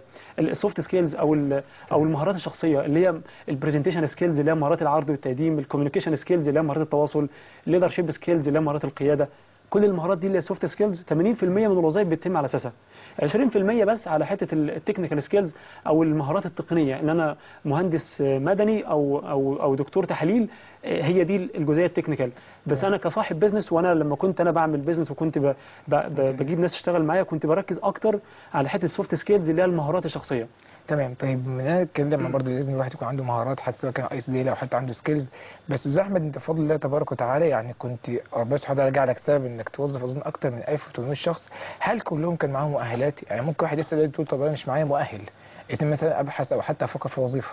السوفت سكيلز او ال- او المهارات الشخصيه اللي هي البرزنتيشن سكيلز اللي هي مهارات العرض والتقديم الكوميونيكيشن سكيلز اللي هي مهارات التواصل الليدرشيب سكيلز اللي هي مهارات القياده كل المهارات دي اللي هي سوفت سكيلز 80% من الوظائف بتتم على اساسها 20% بس على حته التكنيكال سكيلز او المهارات التقنيه ان انا مهندس مدني او او او دكتور تحاليل آه، هي دي الجزئيه التكنيكال بس انا كصاحب بيزنس وانا لما كنت انا بعمل بيزنس وكنت ب- ب- ب- بجيب ناس تشتغل معايا كنت بركز اكتر على حته السوفت سكيلز اللي هي المهارات الشخصيه تمام طيب من هنا اتكلم برضه لازم الواحد يكون عنده مهارات حتى سواء كان ايس دي او حتى عنده سكيلز بس استاذ احمد انت بفضل الله تبارك وتعالى يعني كنت ربنا سبحانه وتعالى جعلك سبب انك توظف اظن اكتر من 1800 شخص هل كلهم كان معاهم مؤهلات يعني ممكن واحد يسال يقول طب انا مش معايا مؤهل اذا مثلا ابحث او حتى افكر في وظيفه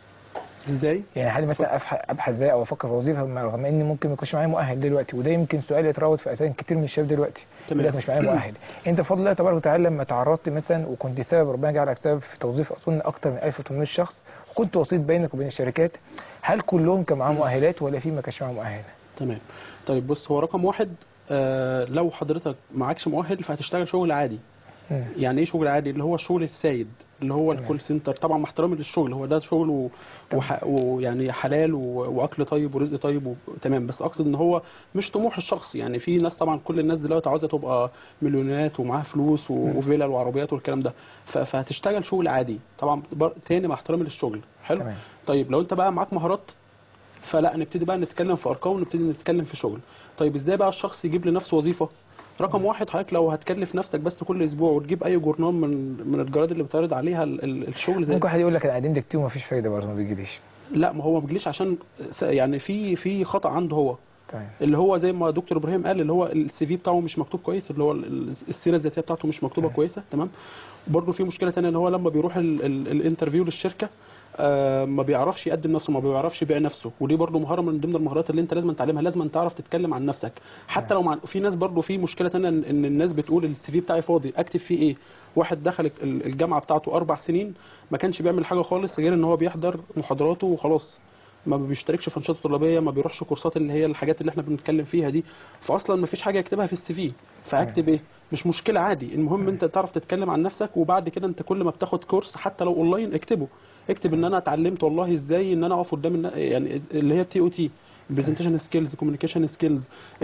ازاي يعني هل مثلا أبح- ابحث ازاي او افكر في وظيفه رغم اني ممكن ما يكونش معايا مؤهل دلوقتي وده يمكن سؤال يتراود في اذهان كتير من الشباب دلوقتي تمام. يقول لك مش معايا مؤهل انت بفضل الله تبارك وتعالى لما تعرضت مثلا وكنت سبب ربنا جعلك سبب في توظيف اظن اكتر من 1800 شخص وكنت وسيط بينك وبين الشركات هل كلهم كان معاهم مؤهلات ولا في ما كانش معاهم مؤهل؟ تمام طيب بص هو رقم واحد آه لو حضرتك معكش مؤهل فهتشتغل شغل عادي مم. يعني ايه شغل عادي اللي هو الشغل السايد اللي هو تمام. الكول سنتر طبعا مع احترامي للشغل هو ده شغل و- وح- ويعني حلال و- واكل طيب ورزق طيب وتمام بس اقصد ان هو مش طموح الشخص يعني في ناس طبعا كل الناس دلوقتي عاوزه تبقى مليونيرات ومعاها فلوس و- وفيلل وعربيات والكلام ده ف- فهتشتغل شغل عادي طبعا بر- تاني مع احترامي للشغل حلو تمام طيب لو انت بقى معاك مهارات فلا نبتدي بقى نتكلم في ارقام ونبتدي نتكلم في شغل طيب ازاي بقى الشخص يجيب لنفسه وظيفه رقم واحد حضرتك لو هتكلف نفسك بس كل اسبوع وتجيب اي جورنال من من الجرايد اللي بتعرض عليها ال- ال- الشغل زي ممكن واحد يقول لك انا قدمت كتير ومفيش فايده برضه ما بيجيليش لا ما هو ما بيجيليش عشان س- يعني في في خطا عنده هو تمام اللي هو زي ما دكتور ابراهيم قال اللي هو السي في بتاعه مش مكتوب كويس اللي هو ال- ال- السيره الذاتيه بتاعته مش مكتوبه كويسه تمام برضه في مشكله ثانيه ان هو لما بيروح ال- ال- الانترفيو للشركه آه ما بيعرفش يقدم نفسه ما بيعرفش يبيع نفسه ودي برضه مهاره من ضمن المهارات اللي انت لازم تعلمها لازم تعرف تتكلم عن نفسك حتى لو مع في ناس برضه في مشكله ثانيه ان إن الناس بتقول السي في بتاعي فاضي اكتب فيه ايه واحد دخل ال- الجامعه بتاعته اربع سنين ما كانش بيعمل حاجه خالص غير ان هو بيحضر محاضراته وخلاص ما بيشتركش في انشطه طلابيه ما بيروحش كورسات اللي هي الحاجات اللي احنا بنتكلم فيها دي فاصلا ما فيش حاجه يكتبها في السي في فاكتب ايه مش مشكله عادي المهم انت تعرف تتكلم عن نفسك وبعد كده انت كل ما بتاخد كورس حتى لو اونلاين اكتبه اكتب ان انا اتعلمت والله ازاي ان انا اقف قدام النا- يعني اللي هي تي او تي برزنتيشن سكيلز كوميونيكيشن سكيلز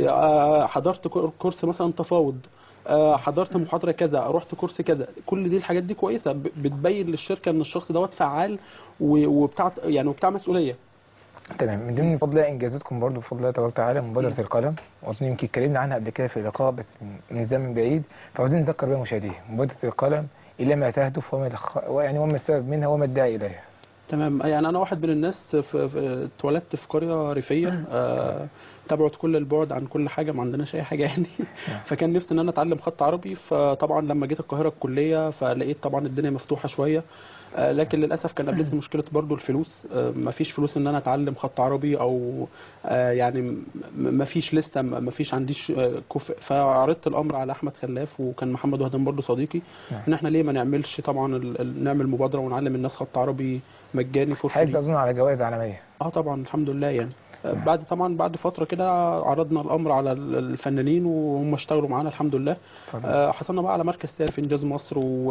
حضرت كور- كورس مثلا تفاوض آه، حضرت محاضره كذا رحت كورس كذا كل دي الحاجات دي كويسه ب- بتبين للشركه ان الشخص دوت فعال و- وبتاع يعني وبتاع مسؤوليه تمام من ضمن فضل الله انجازاتكم برضو بفضل الله تبارك وتعالى مبادره القلم واظن يمكن اتكلمنا عنها قبل كده في اللقاء بس من- من زمن بعيد فعاوزين نذكر بيها مشاهديها مبادره القلم الى ما تهدف وما الخ... يعني وما السبب منها وما الداعي اليها تمام يعني انا واحد من الناس في في- اتولدت في قريه ريفيه آه، تبعد كل البعد عن كل حاجه ما عندناش اي حاجه يعني فكان نفسي ان انا اتعلم خط عربي فطبعا لما جيت القاهره الكليه فلقيت طبعا الدنيا مفتوحه شويه آه، لكن للاسف كان قابلتني مشكله برضو الفلوس ما فيش فلوس ان انا اتعلم خط عربي او آه، يعني ما فيش لسه ما فيش عنديش آه، كفء فعرضت الامر على احمد خلاف وكان محمد وهدان برضو صديقي نعم. ان احنا ليه ما نعملش طبعا ال- ال- نعمل مبادره ونعلم الناس خط عربي مجاني فور حاسس فري اظن على جوائز عالميه اه طبعا الحمد لله يعني آه، بعد طبعا بعد فتره كده عرضنا الامر على ال- الفنانين وهم اشتغلوا معانا الحمد لله اتفضل. آه، حصلنا بقى على مركز ثالث في انجاز مصر و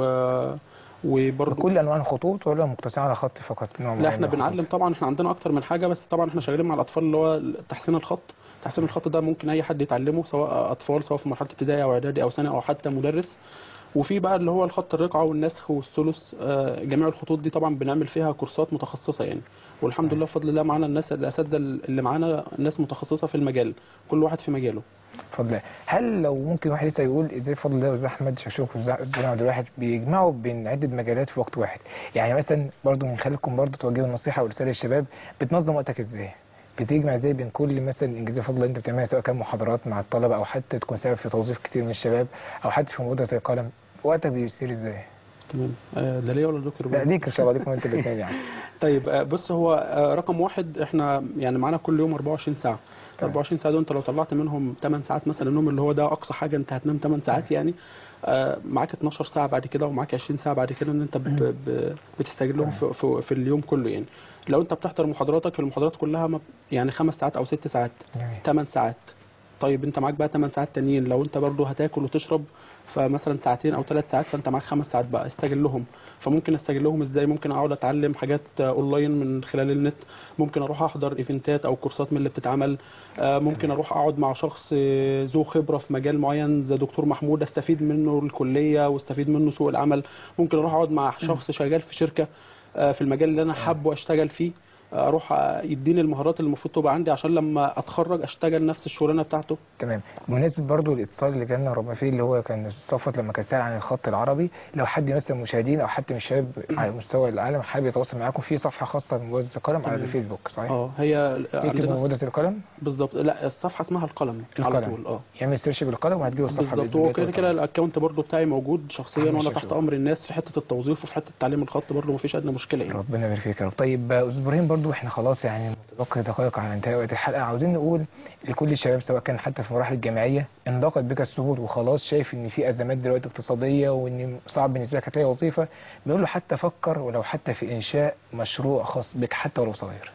وبرضه كل انواع الخطوط ولا مقتصره على خط فقط نوع لا معين احنا من الخطوط؟ بنعلم طبعا احنا عندنا اكتر من حاجه بس طبعا احنا شغالين مع الاطفال اللي هو تحسين الخط تحسين الخط ده ممكن اي حد يتعلمه سواء اطفال سواء في مرحله ابتدائي او اعدادي او ثانوي او حتى مدرس وفي بقى اللي هو الخط الرقعه والنسخ والثلث آه، جميع الخطوط دي طبعا بنعمل فيها كورسات متخصصه يعني والحمد لله بفضل الله معانا الناس الاساتذه اللي معانا ناس متخصصه في المجال كل واحد في مجاله بفضل الله هل لو ممكن واحد لسه يقول ازاي بفضل الله والاستاذ احمد شكشوك والاستاذ عبد الواحد بيجمعوا بين عده مجالات في وقت واحد يعني مثلا برضو من خلالكم برضو توجهوا النصيحه ورساله للشباب بتنظم وقتك ازاي بتجمع ازاي بين كل مثلا انجازات بفضل الله انت بتعملها سواء كان محاضرات مع الطلبه او حتى تكون سبب في توظيف كتير من الشباب او حتى في مبادره القلم وقتك بيصير ازاي؟ تمام آه، ده ليا ولا دكتور لا ليك ان شاء الله ليكم انت الاثنين يعني طيب آه، بص هو آه، رقم واحد احنا يعني معانا كل يوم 24 ساعة تمام. 24 ساعة دول انت لو طلعت منهم 8 ساعات مثلا نوم اللي هو ده اقصى حاجة انت هتنام 8 ساعات يعني آه، معاك 12 ساعة بعد كده ومعاك 20 ساعة بعد كده ان انت ب- ب- بتستغلهم في, في, في اليوم كله يعني لو انت بتحضر محاضراتك المحاضرات كلها ما- يعني خمس ساعات او ست ساعات جميل 8 ساعات طيب انت معاك بقى 8 ساعات تانيين لو انت برضه هتاكل وتشرب فمثلا ساعتين او ثلاث ساعات فانت معاك خمس ساعات بقى استغلهم فممكن استغلهم ازاي ممكن اقعد اتعلم حاجات آه، اونلاين من خلال النت ممكن اروح احضر ايفنتات او كورسات من اللي بتتعمل آه، ممكن اروح اقعد مع شخص آه، ذو خبره في مجال معين زي دكتور محمود استفيد منه الكليه واستفيد منه سوق العمل ممكن اروح اقعد مع شخص شغال في شركه آه، في المجال اللي انا حابه اشتغل فيه اروح يديني المهارات اللي المفروض تبقى عندي عشان لما اتخرج اشتغل نفس الشغلانه بتاعته تمام بمناسبة برضو الاتصال اللي جالنا ربنا فيه اللي هو كان صفت لما كان سأل عن الخط العربي لو حد مثلا مشاهدين او حتى من الشباب على مستوى العالم حابب يتواصل معاكم في صفحة خاصة بمبادرة القلم على تمام. الفيسبوك صحيح؟ اه هي يكتب عندنا مبادرة القلم بالظبط لا الصفحه اسمها القلم على القلم. طول اه يعمل سيرش بالقلم وهتجيله الصفحة بالظبط بإذن الله هو كده كده تعالى. الاكونت برضو بتاعي موجود شخصيا أهم وانا شيء تحت شو. امر الناس في حته التوظيف وفي حته تعليم الخط برضو مفيش ادنى مشكله يعني ربنا يبارك فيك يا رب طيب آه، استاذ ابراهيم برضو احنا خلاص يعني متبقي دقائق على انتهاء وقت الحلقه عاوزين نقول لكل الشباب سواء كان حتى في المراحل الجامعيه ان ضاقت بك السهول وخلاص شايف ان في ازمات دلوقتي اقتصاديه وان صعب بالنسبه لك هتلاقي وظيفه بنقول له حتى فكر ولو حتى في انشاء مشروع خاص بك حتى ولو صغير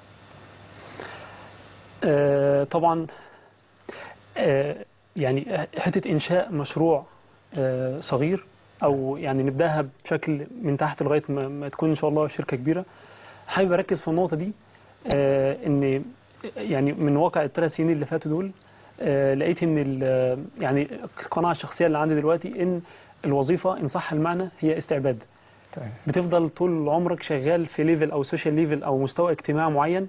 آه، طبعا آه، يعني حتة إنشاء مشروع آه، صغير او يعني نبداها بشكل من تحت لغايه ما, ما تكون ان شاء الله شركه كبيره حابب اركز في النقطه دي آه ان يعني من واقع الثلاث سنين اللي فاتوا دول آه لقيت ان ال- يعني القناعه الشخصيه اللي عندي دلوقتي ان الوظيفه ان صح المعنى هي استعباد تمام بتفضل طول عمرك شغال في ليفل او سوشيال ليفل او مستوى اجتماعي معين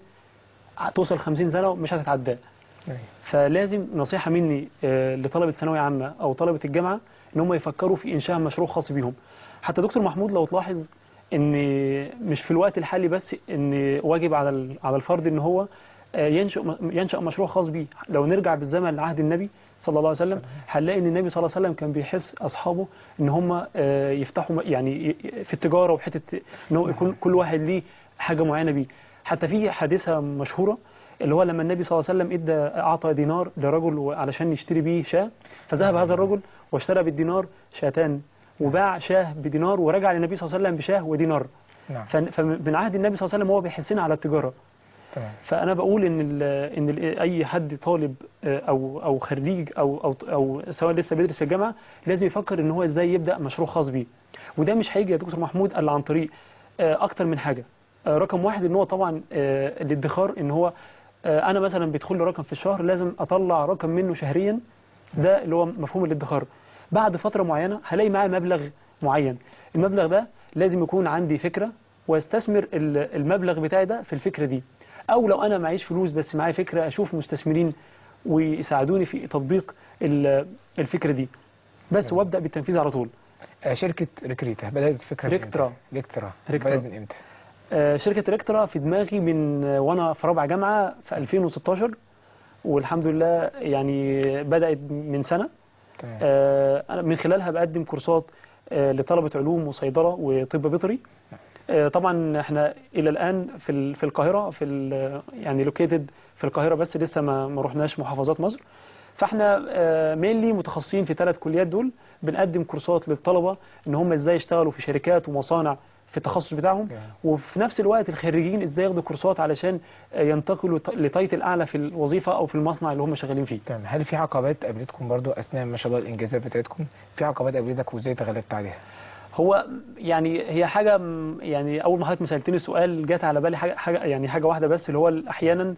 توصل 50 سنه ومش هتتعداه تمام. فلازم نصيحه مني آه، لطلبه ثانويه عامه او طلبه الجامعه ان هم يفكروا في انشاء مشروع خاص بيهم حتى دكتور محمود لو تلاحظ ان مش في الوقت الحالي بس ان واجب على ال- على الفرد ان هو آه، ينشئ ينشا مشروع خاص بيه لو نرجع بالزمن لعهد النبي صلى الله عليه وسلم هنلاقي ان النبي صلى الله عليه وسلم كان بيحس اصحابه ان هم آه، يفتحوا م- يعني ي- في التجاره وحته ان هو يكون كل واحد ليه حاجه معينه بيه حتى في حادثه مشهوره اللي هو لما النبي صلى الله عليه وسلم ادى اعطى دينار لرجل علشان يشتري بيه شاة فذهب هذا الرجل واشترى بالدينار شاتان وباع شاه بدينار ورجع للنبي صلى الله عليه وسلم بشاه ودينار نعم فن- فمن عهد النبي صلى الله عليه وسلم هو بيحسنا على التجاره تمام فانا بقول ان ال ان ال اي حد طالب آه، او او خريج او او او سواء لسه بيدرس في الجامعه لازم يفكر ان هو ازاي يبدا مشروع خاص بيه وده مش هيجي يا دكتور محمود الا عن طريق آه، اكتر من حاجه آه، رقم واحد ان هو طبعا آه، الادخار ان هو آه، انا مثلا بيدخل لي رقم في الشهر لازم اطلع رقم منه شهريا ده اللي هو مفهوم الادخار بعد فتره معينه هلاقي معايا مبلغ معين المبلغ ده لازم يكون عندي فكره واستثمر ال- المبلغ بتاعي ده في الفكره دي او لو انا معيش فلوس بس معايا فكره اشوف مستثمرين ويساعدوني في تطبيق ال- الفكره دي بس وابدا بالتنفيذ على طول آه، شركة ريكريتا بدأت فكرة من ريكترا. إمتى؟ ريكترا ريكترا. بدأت من امتى؟ آه، شركه ريكترا في دماغي من آه، وانا في رابعه جامعه في 2016 والحمد لله يعني بدات من سنه تمام آه، أنا من خلالها بقدم كورسات آه، لطلبة علوم وصيدلة وطب بيطري آه، طبعا احنا الى الان في ال- في القاهره في ال- يعني لوكيتد في القاهره بس لسه ما ما رحناش محافظات مصر فاحنا مينلي متخصصين في ثلاث كليات دول بنقدم كورسات للطلبه ان هم ازاي يشتغلوا في شركات ومصانع في التخصص بتاعهم جميل. وفي نفس الوقت الخريجين ازاي ياخدوا كورسات علشان آه، ينتقلوا ط- لتايتل اعلى في الوظيفه او في المصنع اللي هم شغالين فيه تمام هل في عقبات قابلتكم برضو أثناء ما شاء الله الإنجازات بتاعتكم؟ في عقبات قابلتك وإزاي تغلبت عليها؟ هو يعني هي حاجة م- يعني أول ما حضرتك ما سألتني السؤال جات على بالي حاجة, حاجة يعني حاجة واحدة بس اللي هو أحيانا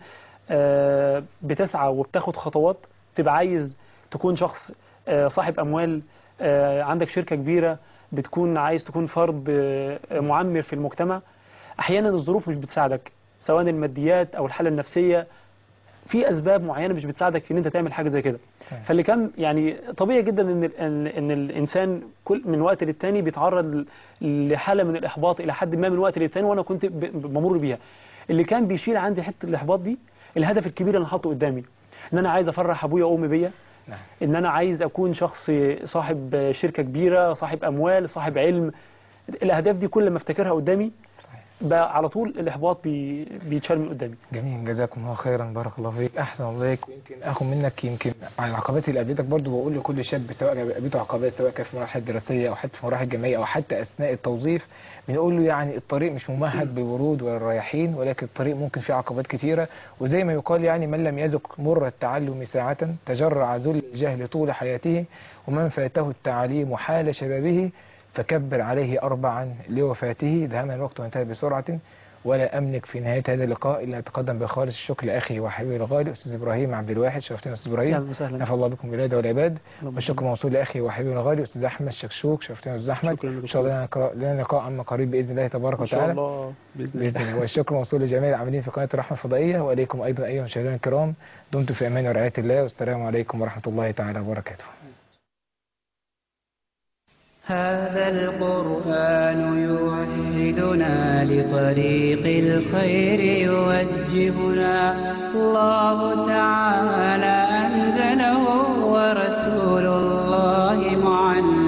آه، بتسعى وبتاخد خطوات تبقى عايز تكون شخص آه، صاحب أموال آه، عندك شركة كبيرة بتكون عايز تكون فرد آه، معمر في المجتمع أحيانا الظروف مش بتساعدك سواء الماديات أو الحالة النفسية في اسباب معينه مش بتساعدك في ان انت تعمل حاجه زي كده تمام. فاللي كان يعني طبيعي جدا ان ال- ان ان الانسان كل من وقت للتاني بيتعرض ل- لحاله من الاحباط الى حد ما من وقت للتاني وانا كنت ب- ب- بمر بيها اللي كان بيشيل عندي حته الاحباط دي الهدف الكبير اللي انا حاطه قدامي ان انا عايز افرح ابويا وامي بيا نعم ان انا عايز اكون شخص صاحب شركه كبيره صاحب اموال صاحب علم الاهداف دي كل ما افتكرها قدامي صحيح بقى على طول الاحباط بي بيتشال من قدامي جميل جزاكم الله خيرا بارك الله فيك احسن الله اليك ويمكن اخد منك يمكن عن العقبات اللي قابلتك برضو بقول لكل شاب سواء قابلته عقبات سواء كان في مراحل دراسيه او حتى في مراحل جامعيه او حتى اثناء التوظيف بنقول له يعني الطريق مش ممهد بالورود والرياحين ولكن الطريق ممكن فيه عقبات كتيره وزي ما يقال يعني من لم يذق مر التعلم ساعه تجرع ذل الجهل طول حياته ومن فاته التعليم حال شبابه فكبر عليه أربعا لوفاته ذهبنا الوقت وانتهى بسرعة ولا أملك في نهاية هذا اللقاء إلا أتقدم بخالص الشكر لأخي وحبيبي الغالي أستاذ إبراهيم عبد الواحد شرفتنا أستاذ إبراهيم اهلا وسهلا نفع الله بكم الولاد والعباد اللهم والشكر موصول لأخي وحبيبي الغالي أستاذ أحمد شكشوك شرفتنا أستاذ أحمد شكرا لكم. إن شاء الله لنا لقاء- لنا لقاء عما قريب بإذن الله تبارك ان شاء وتعالى الله باذن بإذن الله الله والشكر موصول لجميع العاملين في قناة الرحمة الفضائية وإليكم أيضا أيها المشاهدين الكرام دمتم في أمان ورعاية الله والسلام عليكم ورحمة الله تعالى وبركاته هذا القرآن يوحدنا لطريق الخير يوجهنا الله تعالى أنزله ورسول الله معلم